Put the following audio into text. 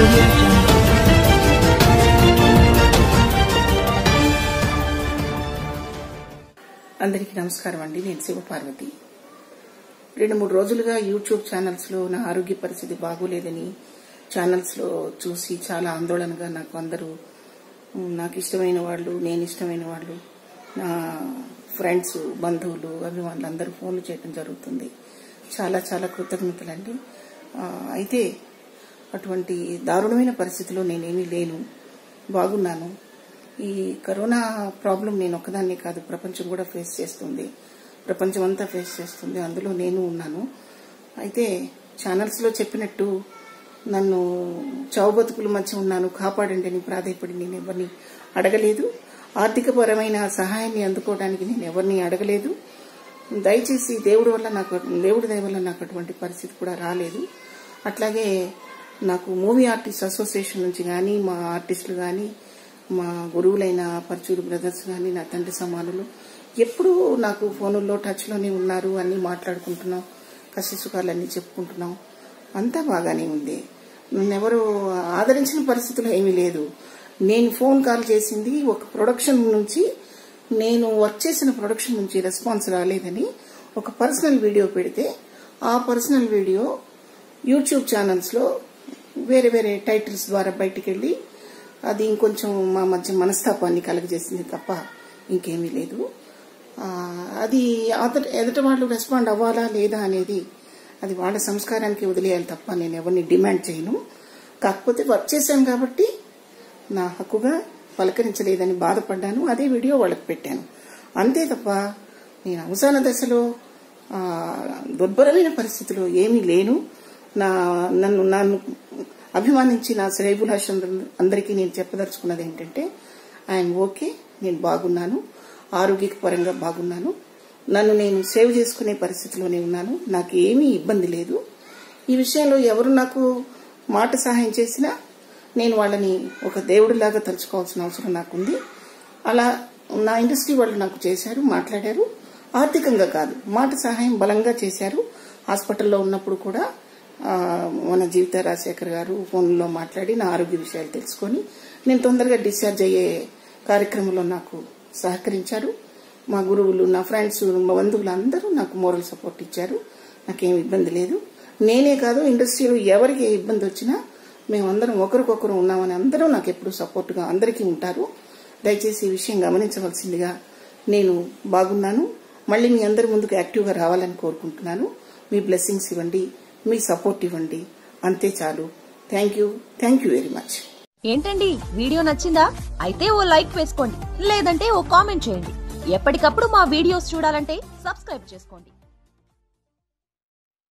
audio jungle. అందరికీ నమస్కారం అండి నేను శివపార్వతి రెండు మూడు రోజులుగా యూట్యూబ్ ఛానల్స్లో నా ఆరోగ్య పరిస్థితి బాగోలేదని ఛానల్స్లో చూసి చాలా ఆందోళనగా నాకు అందరూ ఉమ్, నాకు ఇష్టమైన వాళ్ళు నేను ఇష్టమైన వాళ్ళు నా ఫ్రెండ్స్ బంధువులు అభిమానులు అందరూ ఫోన్లు చేయడం జరుగుతుంది చాలా చాలా కృతజ్ఞతలండి ఆ, అయితే అటువంటి దారుణమైన పరిస్థితిలో నేనేమీ లేను బాగున్నాను ఈ కరోనా ప్రాబ్లం నేను ఒక్కదాన్నే కాదు ప్రపంచం కూడా ఫేస్ చేస్తుంది ప్రపంచం అంతా ఫేస్ చేస్తుంది అందులో నేను ఉన్నాను అయితే ఛానల్స్లో చెప్పినట్టు నన్ను చావు బతుకుల మధ్య ఉన్నాను కాపాడండి అని ప్రాధాయపడి నేను ఎవరిని అడగలేదు ఆర్థికపరమైన సహాయాన్ని అందుకోవడానికి నేను ఎవరిని అడగలేదు దయచేసి దేవుడి వల్ల నాకు దేవుడి దయ వల్ల నాకు అటువంటి పరిస్థితి కూడా రాలేదు అట్లాగే నాకు మూవీ ఆర్టిస్ట్ అసోసియేషన్ నుంచి కానీ మా ఆర్టిస్టులు కానీ మా గురువులైన పర్చూరు బ్రదర్స్ కానీ నా తండ్రి సమానులు ఎప్పుడూ నాకు ఫోనుల్లో టచ్లోనే ఉన్నారు అన్నీ మాట్లాడుకుంటున్నాం కష్ట సుఖాలన్నీ చెప్పుకుంటున్నాం అంతా బాగానే ఉంది నన్నెవరు ఆదరించిన పరిస్థితులు ఏమీ లేదు నేను ఫోన్ కాల్ చేసింది ఒక ప్రొడక్షన్ నుంచి నేను వర్క్ చేసిన ప్రొడక్షన్ నుంచి రెస్పాన్స్ రాలేదని ఒక పర్సనల్ వీడియో పెడితే ఆ పర్సనల్ వీడియో యూట్యూబ్ ఛానల్స్లో వేరే వేరే టైటిల్స్ ద్వారా బయటికి వెళ్ళి అది ఇంకొంచెం మా మధ్య మనస్తాపాన్ని కలగజేసింది తప్ప ఇంకేమీ లేదు ఆ, అది అదట ఎదుట వాళ్ళు రెస్పాండ్ అవ్వాలా లేదా అనేది అది వాళ్ళ సంస్కారానికి వదిలేయాలి తప్ప నేను ఎవరిని డిమాండ్ చేయను కాకపోతే వర్క్ చేశాను కాబట్టి నా హక్కుగా పలకరించలేదని బాధపడ్డాను అదే వీడియో వాళ్ళకి పెట్టాను అంతే తప్ప నేను అవసాన దశలో ఆ, దుర్భరమైన పరిస్థితిలో ఏమీ లేను నా నన్ను నన్ను అభిమానించి నా శ్రేయబులాష అందరికీ నేను చెప్పదలుచుకున్నది ఏంటంటే ఐఎమ్ ఓకే నేను బాగున్నాను ఆరోగ్య పరంగా బాగున్నాను నన్ను నేను సేవ్ చేసుకునే పరిస్థితిలోనే ఉన్నాను నాకు ఏమీ ఇబ్బంది లేదు ఈ విషయంలో ఎవరు నాకు మాట సహాయం చేసినా నేను వాళ్ళని ఒక దేవుడిలాగా తలుచుకోవాల్సిన అవసరం నాకుంది అలా నా ఇండస్ట్రీ వాళ్ళు నాకు చేశారు మాట్లాడారు ఆర్థికంగా కాదు మాట సహాయం బలంగా చేశారు హాస్పిటల్లో ఉన్నప్పుడు కూడా ఆ, మన జీవిత రాజశేఖర్ గారు ఫోన్లో మాట్లాడి నా ఆరోగ్య విషయాలు తెలుసుకొని నేను తొందరగా డిశ్చార్జ్ అయ్యే కార్యక్రమంలో నాకు సహకరించారు మా గురువులు నా ఫ్రెండ్స్ మా బంధువులు అందరూ నాకు మోరల్ సపోర్ట్ ఇచ్చారు నాకేం ఇబ్బంది లేదు నేనే కాదు ఇండస్ట్రీలో ఎవరికి ఏ ఇబ్బంది వచ్చినా మేమందరం ఒకరికొకరు ఉన్నామని అందరూ నాకు ఎప్పుడు సపోర్ట్గా అందరికీ ఉంటారు దయచేసి ఈ విషయం గమనించవలసిందిగా నేను బాగున్నాను మళ్ళీ మీ అందరి ముందుకు యాక్టివ్గా రావాలని కోరుకుంటున్నాను మీ బ్లెస్సింగ్స్ ఇవ్వండి మీ సపోర్ట్ ఇవ్వండి అంతే చాలు thank you thank you very much ఏంటండి వీడియో నచ్చిందా అయితే ఓ లైక్ వేసుకోండి లేదంటే ఓ కామెంట్ చేయండి ఎప్పటికప్పుడు మా వీడియోస్ చూడాలంటే సబ్స్క్రైబ్ చేసుకోండి